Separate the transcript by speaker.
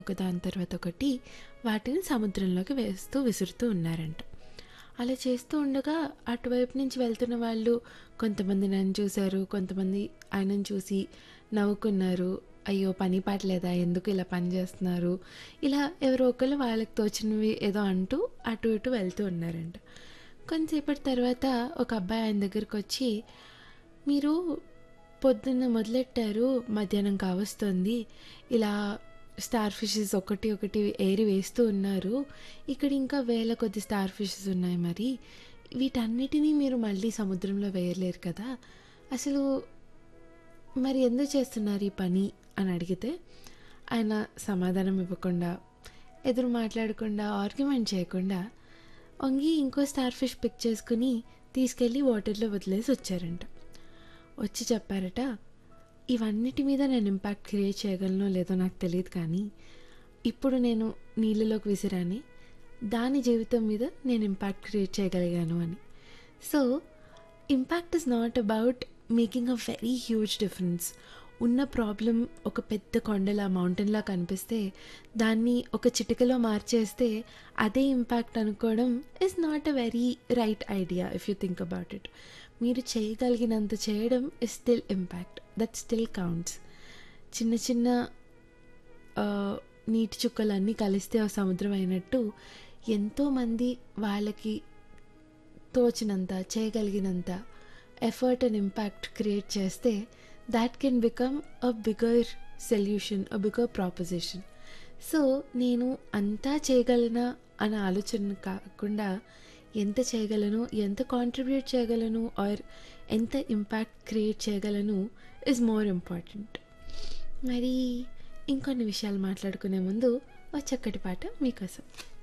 Speaker 1: ఒకదాని తర్వాత ఒకటి వాటిని సముద్రంలోకి వేస్తూ విసురుతూ ఉన్నారంట అలా చేస్తూ ఉండగా అటువైపు నుంచి వెళ్తున్న వాళ్ళు కొంతమంది నన్ను చూశారు కొంతమంది ఆయనను చూసి నవ్వుకున్నారు అయ్యో పని పాట లేదా ఎందుకు ఇలా పని చేస్తున్నారు ఇలా ఎవరో ఒకరు వాళ్ళకి తోచినవి ఏదో అంటూ అటు ఇటు వెళ్తూ ఉన్నారంట కొంతసేపటి తర్వాత ఒక అబ్బాయి ఆయన దగ్గరికి వచ్చి మీరు పొద్దున్న మొదలెట్టారు మధ్యాహ్నం కావస్తుంది ఇలా స్టార్ ఫిషెస్ ఒకటి ఒకటి ఏరి వేస్తూ ఉన్నారు ఇక్కడ ఇంకా వేల కొద్ది స్టార్ ఫిషెస్ ఉన్నాయి మరి వీటన్నిటినీ మీరు మళ్ళీ సముద్రంలో వేయలేరు కదా అసలు మరి ఎందుకు చేస్తున్నారు ఈ పని అని అడిగితే ఆయన సమాధానం ఇవ్వకుండా ఎదురు మాట్లాడకుండా ఆర్గ్యుమెంట్ చేయకుండా వంగి ఇంకో స్టార్ ఫిష్ పిక్ చేసుకుని తీసుకెళ్ళి వాటర్లో వదిలేసి వచ్చారంట వచ్చి చెప్పారట ఇవన్నిటి మీద నేను ఇంపాక్ట్ క్రియేట్ చేయగలనో లేదో నాకు తెలియదు కానీ ఇప్పుడు నేను నీళ్ళలోకి విసిరాని దాని జీవితం మీద నేను ఇంపాక్ట్ క్రియేట్ చేయగలిగాను అని so impact is not about making a very huge difference ఉన్న ప్రాబ్లం ఒక పెద్ద కొండలా మౌంటైన్లా కనిపిస్తే దాన్ని ఒక చిటికలో మార్చేస్తే అదే ఇంపాక్ట్ అనుకోవడం is not a very right idea if you think about it మీరు చేయగలిగినంత చేయడం is still impact that still counts చిన్న చిన్న ఆ, నీటి చుక్కలన్నీ కలిస్తే ఆ సముద్రం అయినట్టు ఎంతోమంది వాళ్ళకి తోచినంత చేయగలిగినంత ఎఫర్ట్ అండ్ ఇంపాక్ట్ క్రియేట్ చేస్తే that can become a bigger solution a bigger proposition so నేను అంతా చేయగలనా అనే ఆలోచన కాకుండా ఎంత చేయగలను ఎంత కాంట్రిబ్యూట్ చేయగలను ఆర్ ఎంత ఇంపాక్ట్ క్రియేట్ చేయగలను ఇస్ మోర్ ఇంపార్టెంట్ మరి ఇంకొన్ని విషయాలు మాట్లాడుకునే ముందు ఒక చక్కటి పాట మీకోసం